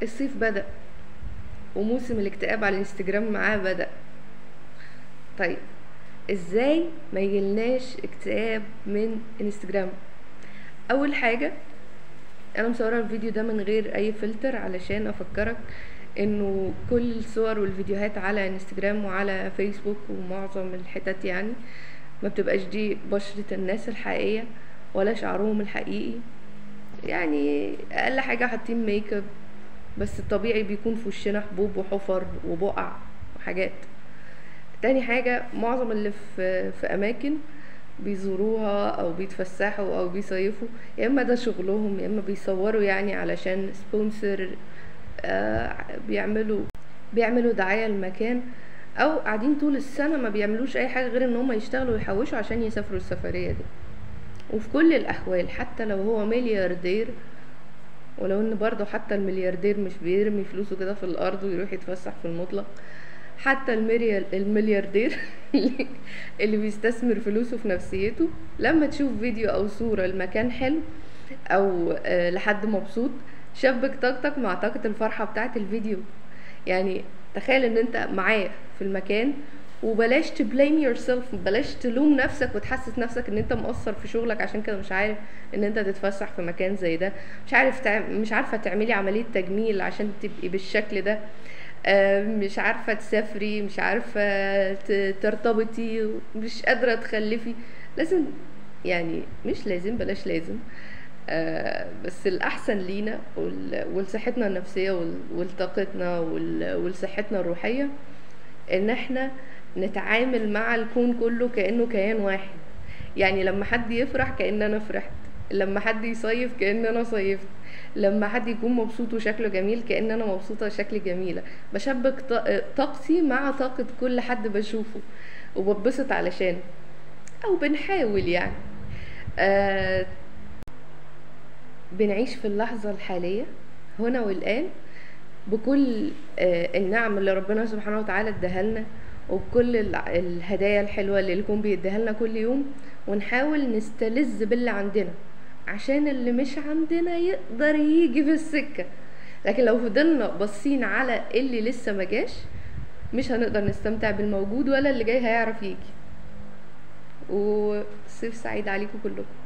الصيف بدأ وموسم الاكتئاب على الانستجرام معاه بدأ طيب ازاي ما يجيلناش اكتئاب من انستجرام اول حاجة انا مصوره الفيديو ده من غير اي فلتر علشان افكرك انه كل الصور والفيديوهات على انستجرام وعلى فيسبوك ومعظم الحتت يعني ما بتبقاش دي بشرة الناس الحقيقية ولا شعرهم الحقيقي يعني اقل حاجة حاطين ميك اب بس الطبيعي بيكون في وشنا حبوب وحفر وبقع وحاجات تاني حاجة معظم اللي في, في أماكن بيزوروها أو بيتفسحوا أو بيصيفوا يا إما ده شغلهم يا إما بيصوروا يعني علشان سبونسر آه بيعملوا بيعملوا دعاية للمكان أو قاعدين طول السنة ما بيعملوش أي حاجة غير إن هما يشتغلوا ويحوشوا عشان يسافروا السفرية دي وفي كل الأحوال حتى لو هو ملياردير ولو ان برضه حتى الملياردير مش بيرمي فلوسه كده في الارض ويروح يتفسح في المطلق حتى المليار الملياردير اللي بيستثمر فلوسه في نفسيته لما تشوف فيديو او صورة المكان حلو او آه لحد مبسوط شبك طاقتك مع طاقة الفرحة بتاعة الفيديو يعني تخيل ان انت معاه في المكان وبلاش تبليم يور سيلف بلاش تلوم نفسك وتحسس نفسك ان انت مقصر في شغلك عشان كده مش عارف ان انت تتفسح في مكان زي ده مش عارف تعم... مش عارفه تعملي عمليه تجميل عشان تبقي بالشكل ده مش عارفه تسافري مش عارفه ترتبطي مش قادره تخلفي لازم يعني مش لازم بلاش لازم آه بس الاحسن لينا ولصحتنا النفسيه ولطاقتنا ولصحتنا الروحيه ان احنا نتعامل مع الكون كله كانه كيان واحد يعني لما حد يفرح كان انا فرحت لما حد يصيف كان انا صيفت لما حد يكون مبسوط وشكله جميل كان انا مبسوطه وشكلي جميله بشبك طاقتي مع طاقه كل حد بشوفه وببسط علشان او بنحاول يعني آه بنعيش في اللحظه الحاليه هنا والان بكل آه النعم اللي ربنا سبحانه وتعالى اداها لنا وبكل الهدايا الحلوه اللي الكون بيديها لنا كل يوم ونحاول نستلذ باللي عندنا عشان اللي مش عندنا يقدر يجي في السكه لكن لو فضلنا باصين على اللي لسه ما جاش مش هنقدر نستمتع بالموجود ولا اللي جاي هيعرف يجي وصيف سعيد عليكم كلكم